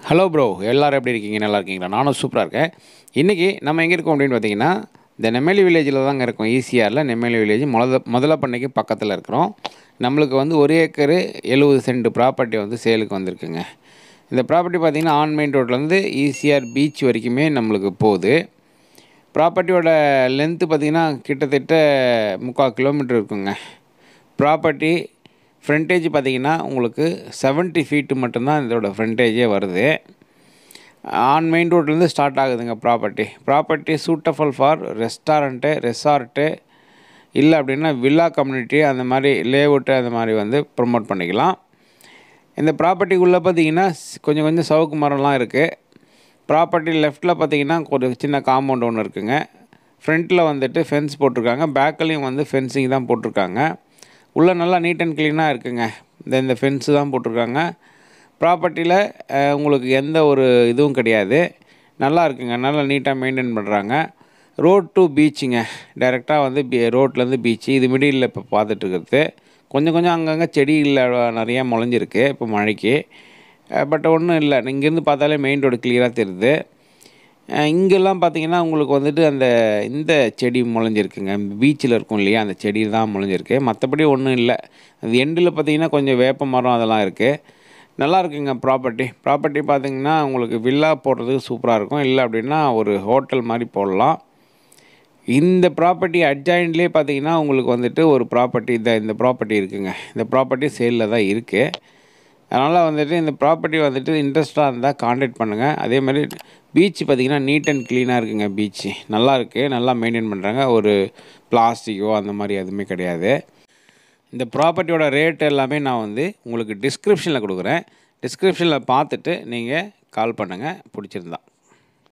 hello bro எல்லோரும் எப்படி இருக்கீங்க நல்லா இருக்கீங்களா நானும் சூப்பராக இருக்கேன் இன்றைக்கி நம்ம எங்கே இருக்கோம் அப்படின்னு பார்த்தீங்கன்னா இந்த நெம்மேலி வில்லேஜில் தாங்க இருக்கோம் ஈசிஆரில் நெம்மேலி வில்லேஜ் முதல முதல பண்ணைக்கு பக்கத்தில் இருக்கிறோம் நம்மளுக்கு வந்து ஒரு ஏக்கரு எழுபது சென்ட் ப்ராப்பர்ட்டி வந்து சேலுக்கு வந்திருக்குங்க இந்த ப்ராப்பர்ட்டி பார்த்திங்கன்னா ஆன் மெயின் ரோட்லேருந்து ஈசிஆர் பீச் வரைக்குமே நம்மளுக்கு போகுது ப்ராப்பர்ட்டியோட லென்த்து பார்த்திங்கன்னா கிட்டத்தட்ட முக்கால் கிலோமீட்டர் இருக்குங்க ப்ராப்பர்ட்டி ஃப்ரண்டேஜ் பார்த்திங்கன்னா உங்களுக்கு 70 ஃபீட்டு மட்டும்தான் இதோட ஃப்ரண்டேஜே வருது ஆன் மெயின் ரோட்லேருந்து ஸ்டார்ட் ஆகுதுங்க property property suitable for restaurant resort இல்லை அப்படின்னா வில்லா கம்யூனிட்டி அந்த மாதிரி லேஅவுட்டு அந்த மாதிரி வந்து ப்ரொமோட் பண்ணிக்கலாம் இந்த ப்ராப்பர்ட்டிக்குள்ளே பார்த்தீங்கன்னா ஸ்- கொஞ்சம் கொஞ்சம் சவுக்கு மரம்லாம் இருக்குது ப்ராப்பர்ட்டி லெஃப்ட்டில் பார்த்தீங்கன்னா ஒரு சின்ன காம்பவுண்ட் ஒன்று இருக்குங்க ஃப்ரண்ட்டில் வந்துட்டு ஃபென்ஸ் போட்டிருக்காங்க பேக்லேயும் வந்து ஃபென்சிங் தான் போட்டிருக்காங்க உள்ளே நல்லா நீட் அண்ட் க்ளீனாக இருக்குங்க இந்த இந்த ஃபென்ஸு தான் போட்டிருக்காங்க ப்ராப்பர்ட்டியில் உங்களுக்கு எந்த ஒரு இதுவும் கிடையாது நல்லா இருக்குங்க நல்லா நீட்டாக மெயின்டைன் பண்ணுறாங்க ரோட் டு பீச்சுங்க டைரெக்டாக வந்து பீ ரோட்லேருந்து பீச்சு இது மிடில் இப்போ பார்த்துட்டு இருக்கிறது கொஞ்சம் கொஞ்சம் அங்கங்கே செடிகளில் நிறையா முளைஞ்சிருக்கு இப்போ மழைக்கு பட் ஒன்றும் இல்லை இங்கேருந்து பார்த்தாலே மெயின் ரோடு கிளியராக தெரியுது அஹ் இங்கெல்லாம் பார்த்தீங்கன்னா உங்களுக்கு வந்துட்டு அந்த இந்த செடி முளைஞ்சிருக்குங்க பீச்சில் இருக்கும் இல்லையா அந்த செடி தான் முளைஞ்சிருக்கு மற்றபடி ஒன்றும் இல்லை அது எண்டில் பார்த்தீங்கன்னா கொஞ்சம் வேப்ப மரம் அதெல்லாம் இருக்குது நல்லா இருக்குங்க ப்ராப்பர்ட்டி ப்ராப்பர்ட்டி பார்த்தீங்கன்னா உங்களுக்கு வில்லா போடுறதுக்கு சூப்பராக இருக்கும் இல்லை அப்படின்னா ஒரு ஹோட்டல் மாதிரி போடலாம் இந்த ப்ராப்பர்ட்டி அட்ஜாயின்ட்லேயே பார்த்தீங்கன்னா உங்களுக்கு வந்துட்டு ஒரு ப்ராப்பர்ட்டி இந்த இந்த ப்ராப்பர்ட்டி இருக்குங்க இந்த ப்ராப்பர்ட்டி சேலில் தான் இருக்குது அதனால் வந்துட்டு இந்த ப்ராப்பர்ட்டி வந்துட்டு இன்ட்ரெஸ்ட்டாக இருந்தால் காண்டாக்ட் பண்ணுங்கள் அதே மாதிரி பீச் பார்த்தீங்கன்னா நீட் அண்ட் க்ளீனாக இருக்குங்க பீச்சு நல்லா இருக்குது நல்லா மெயின்டைன் பண்ணுறாங்க ஒரு பிளாஸ்டிக்கோ அந்த மாதிரி எதுவுமே கிடையாது இந்த ப்ராப்பர்ட்டியோட ரேட் எல்லாமே நான் வந்து உங்களுக்கு டிஸ்கிரிப்ஷனில் கொடுக்குறேன் டிஸ்கிரிப்ஷனில் பார்த்துட்டு நீங்கள் கால் பண்ணுங்கள் பிடிச்சிருந்தா